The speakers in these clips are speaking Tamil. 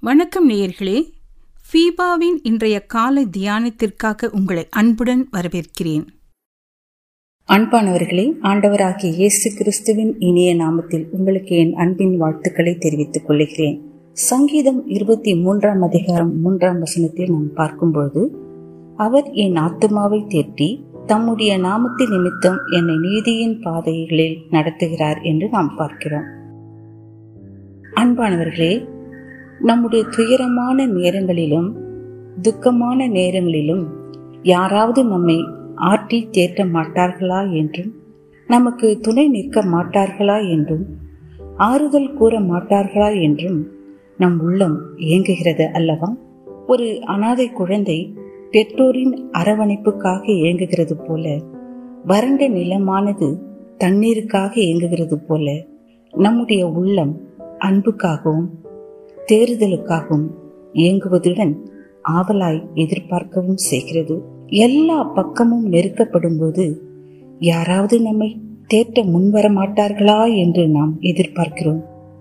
வணக்கம் நேயர்களே ஃபீபாவின் இன்றைய காலை தியானத்திற்காக உங்களை அன்புடன் வரவேற்கிறேன் அன்பானவர்களே ஆண்டவராகிய இயேசு கிறிஸ்துவின் இனிய நாமத்தில் உங்களுக்கு என் அன்பின் வாழ்த்துக்களை தெரிவித்துக் கொள்கிறேன் சங்கீதம் இருபத்தி மூன்றாம் அதிகாரம் மூன்றாம் வசனத்தில் நாம் பார்க்கும்பொழுது அவர் என் ஆத்துமாவை தேற்றி தம்முடைய நாமத்தின் நிமித்தம் என்னை நீதியின் பாதைகளில் நடத்துகிறார் என்று நாம் பார்க்கிறோம் அன்பானவர்களே நம்முடைய துயரமான நேரங்களிலும் துக்கமான நேரங்களிலும் யாராவது நம்மை ஆட்டி தேற்ற மாட்டார்களா என்றும் நமக்கு துணை நிற்க மாட்டார்களா என்றும் ஆறுதல் கூற மாட்டார்களா என்றும் நம் உள்ளம் இயங்குகிறது அல்லவா ஒரு அனாதை குழந்தை பெற்றோரின் அரவணைப்புக்காக இயங்குகிறது போல வறண்ட நிலமானது தண்ணீருக்காக இயங்குகிறது போல நம்முடைய உள்ளம் அன்புக்காகவும் தேறுதலுக்காகவும் இயங்குவதுடன் ஆவலாய் எதிர்பார்க்கவும் செய்கிறது எல்லா பக்கமும் நெருக்கப்படும் போது யாராவது நம்மை தேற்ற முன்வர மாட்டார்களா என்று நாம் எதிர்பார்க்கிறோம்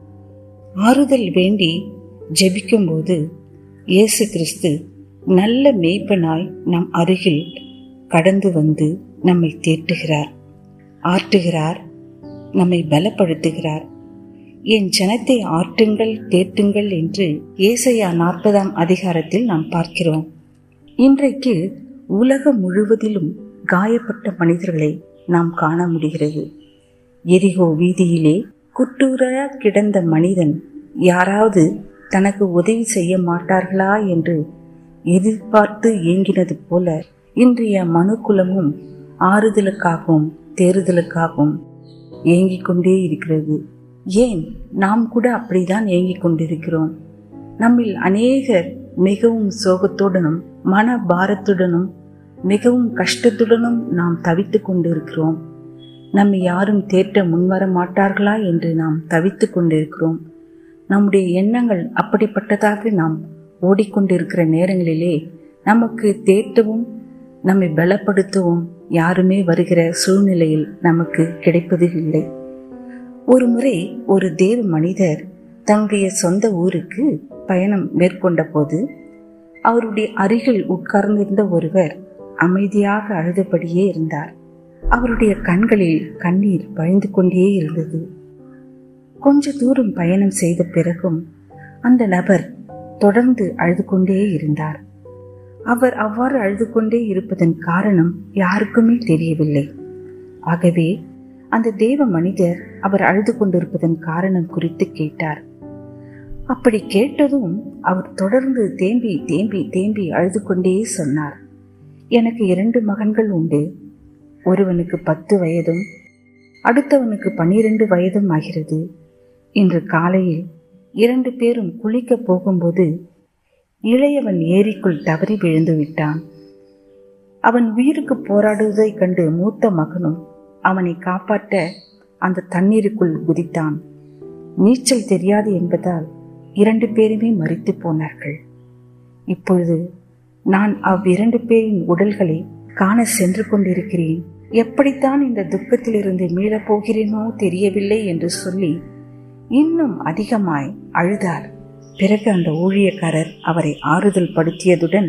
ஆறுதல் வேண்டி ஜெபிக்கும் போது இயேசு கிறிஸ்து நல்ல மேய்ப்பனாய் நம் அருகில் கடந்து வந்து நம்மை தேற்றுகிறார் ஆற்றுகிறார் நம்மை பலப்படுத்துகிறார் என் ஜனத்தை ஆற்றுங்கள் தேற்றுங்கள் என்று ஏசையா நாற்பதாம் அதிகாரத்தில் நாம் பார்க்கிறோம் இன்றைக்கு உலகம் முழுவதிலும் காயப்பட்ட மனிதர்களை நாம் காண முடிகிறது எரிகோ வீதியிலே குட்டூர கிடந்த மனிதன் யாராவது தனக்கு உதவி செய்ய மாட்டார்களா என்று எதிர்பார்த்து ஏங்கினது போல இன்றைய மனுக்குலமும் ஆறுதலுக்காகவும் தேறுதலுக்காகவும் ஏங்கிக் கொண்டே இருக்கிறது ஏன் நாம் கூட அப்படிதான் ஏங்கிக் கொண்டிருக்கிறோம் நம்மில் அநேகர் மிகவும் சோகத்துடனும் மன பாரத்துடனும் மிகவும் கஷ்டத்துடனும் நாம் தவித்துக் கொண்டிருக்கிறோம் நம்மை யாரும் தேற்ற முன்வர மாட்டார்களா என்று நாம் தவித்துக் கொண்டிருக்கிறோம் நம்முடைய எண்ணங்கள் அப்படிப்பட்டதாக நாம் ஓடிக்கொண்டிருக்கிற நேரங்களிலே நமக்கு தேற்றவும் நம்மை பலப்படுத்தவும் யாருமே வருகிற சூழ்நிலையில் நமக்கு கிடைப்பது இல்லை ஒரு முறை ஒரு தேவ மனிதர் தன்னுடைய சொந்த ஊருக்கு பயணம் மேற்கொண்ட போது அவருடைய அருகில் உட்கார்ந்திருந்த ஒருவர் அமைதியாக அழுதபடியே இருந்தார் அவருடைய கண்களில் கண்ணீர் வழிந்து கொண்டே இருந்தது கொஞ்ச தூரம் பயணம் செய்த பிறகும் அந்த நபர் தொடர்ந்து அழுது கொண்டே இருந்தார் அவர் அவ்வாறு அழுது கொண்டே இருப்பதன் காரணம் யாருக்குமே தெரியவில்லை ஆகவே அந்த தேவ மனிதர் அவர் அழுது கொண்டிருப்பதன் காரணம் குறித்து கேட்டார் அப்படி கேட்டதும் அவர் தொடர்ந்து தேம்பி தேம்பி தேம்பி அழுது கொண்டே சொன்னார் எனக்கு இரண்டு மகன்கள் உண்டு ஒருவனுக்கு பத்து வயதும் அடுத்தவனுக்கு பன்னிரண்டு வயதும் ஆகிறது இன்று காலையில் இரண்டு பேரும் குளிக்க போகும்போது இளையவன் ஏரிக்குள் தவறி விழுந்து விட்டான் அவன் உயிருக்கு போராடுவதை கண்டு மூத்த மகனும் அவனை காப்பாற்ற அந்த தண்ணீருக்குள் குதித்தான் நீச்சல் தெரியாது என்பதால் இரண்டு பேருமே மறித்து போனார்கள் இப்பொழுது நான் அவ்விரண்டு பேரின் உடல்களை காண சென்று கொண்டிருக்கிறேன் எப்படித்தான் இந்த துக்கத்திலிருந்து மீளப் போகிறேனோ தெரியவில்லை என்று சொல்லி இன்னும் அதிகமாய் அழுதார் பிறகு அந்த ஊழியக்காரர் அவரை ஆறுதல் படுத்தியதுடன்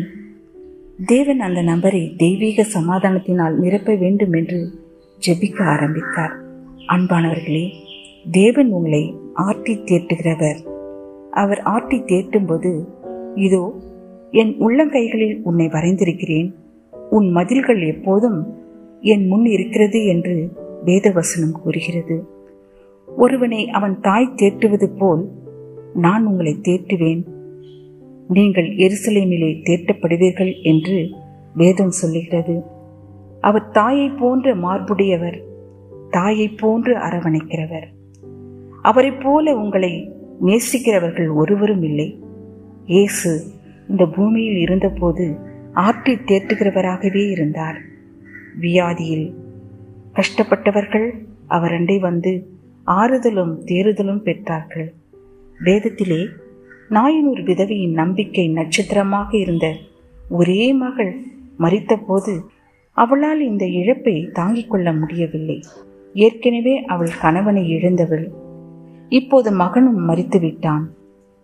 தேவன் அந்த நபரை தெய்வீக சமாதானத்தினால் நிரப்ப வேண்டும் என்று ஜெபிக்க ஆரம்பித்தார் அன்பானவர்களே தேவன் உங்களை ஆட்டி தேட்டுகிறவர் அவர் ஆட்டி தேட்டும்போது இதோ என் உள்ளங்கைகளில் உன்னை வரைந்திருக்கிறேன் உன் மதில்கள் எப்போதும் என் முன் இருக்கிறது என்று வேதவசனம் கூறுகிறது ஒருவனை அவன் தாய் தேற்றுவது போல் நான் உங்களை தேற்றுவேன் நீங்கள் எருசலேமிலே தேற்றப்படுவீர்கள் என்று வேதம் சொல்லுகிறது அவர் தாயை போன்ற மார்புடையவர் தாயை போன்று அரவணைக்கிறவர் அவரை போல உங்களை நேசிக்கிறவர்கள் ஒருவரும் இல்லை இயேசு இந்த பூமியில் இருந்தபோது ஆற்றி தேற்றுகிறவராகவே இருந்தார் வியாதியில் கஷ்டப்பட்டவர்கள் அவரண்டை வந்து ஆறுதலும் தேறுதலும் பெற்றார்கள் வேதத்திலே நாயனூர் விதவையின் நம்பிக்கை நட்சத்திரமாக இருந்த ஒரே மகள் மறித்தபோது அவளால் இந்த இழப்பை தாங்கிக் கொள்ள முடியவில்லை ஏற்கனவே அவள் கணவனை இழந்தவள் இப்போது மகனும் மறித்து விட்டான்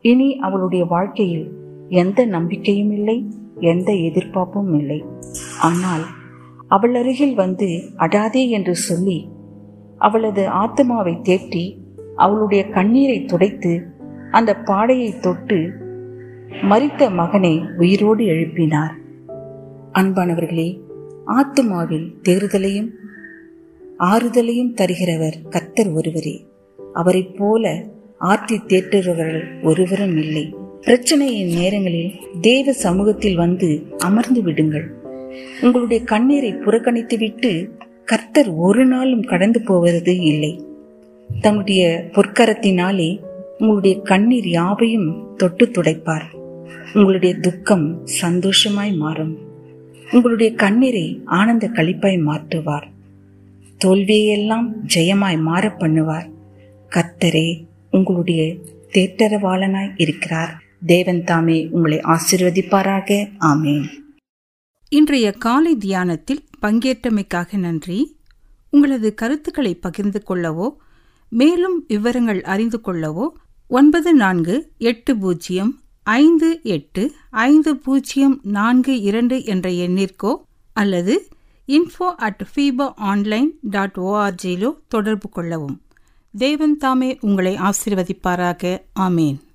இனி அவளுடைய வாழ்க்கையில் எந்த நம்பிக்கையும் இல்லை எந்த எதிர்பார்ப்பும் இல்லை ஆனால் அவள் அருகில் வந்து அடாதே என்று சொல்லி அவளது ஆத்மாவை தேற்றி அவளுடைய கண்ணீரை துடைத்து அந்த பாடையை தொட்டு மரித்த மகனை உயிரோடு எழுப்பினார் அன்பானவர்களே ஆத்மாவில் தேறுதலையும் ஆறுதலையும் தருகிறவர் கத்தர் ஒருவரே அவரைப் போல ஆற்றி தேற்றுகிறவர்கள் ஒருவரும் இல்லை பிரச்சனையின் நேரங்களில் தேவ சமூகத்தில் வந்து அமர்ந்து விடுங்கள் உங்களுடைய கண்ணீரை புறக்கணித்துவிட்டு கர்த்தர் ஒரு நாளும் கடந்து போவது இல்லை தம்முடைய பொற்கரத்தினாலே உங்களுடைய கண்ணீர் யாவையும் தொட்டு துடைப்பார் உங்களுடைய துக்கம் சந்தோஷமாய் மாறும் உங்களுடைய கண்ணீரை ஆனந்த கழிப்பாய் மாற்றுவார் தோல்வியெல்லாம் ஜெயமாய் மாற பண்ணுவார் கர்த்தரே உங்களுடைய தேற்றரவாளனாய் இருக்கிறார் தேவன் தாமே உங்களை ஆசிர்வதிப்பாராக ஆமேன் இன்றைய காலை தியானத்தில் பங்கேற்றமைக்காக நன்றி உங்களது கருத்துக்களை பகிர்ந்து கொள்ளவோ மேலும் விவரங்கள் அறிந்து கொள்ளவோ ஒன்பது நான்கு எட்டு பூஜ்ஜியம் ஐந்து எட்டு ஐந்து பூஜ்ஜியம் நான்கு இரண்டு என்ற எண்ணிற்கோ அல்லது info at FIBA online dot ஓஆர்ஜியிலோ தொடர்பு கொள்ளவும் தேவன் தாமே உங்களை ஆசிர்வதிப்பாராக ஆமேன்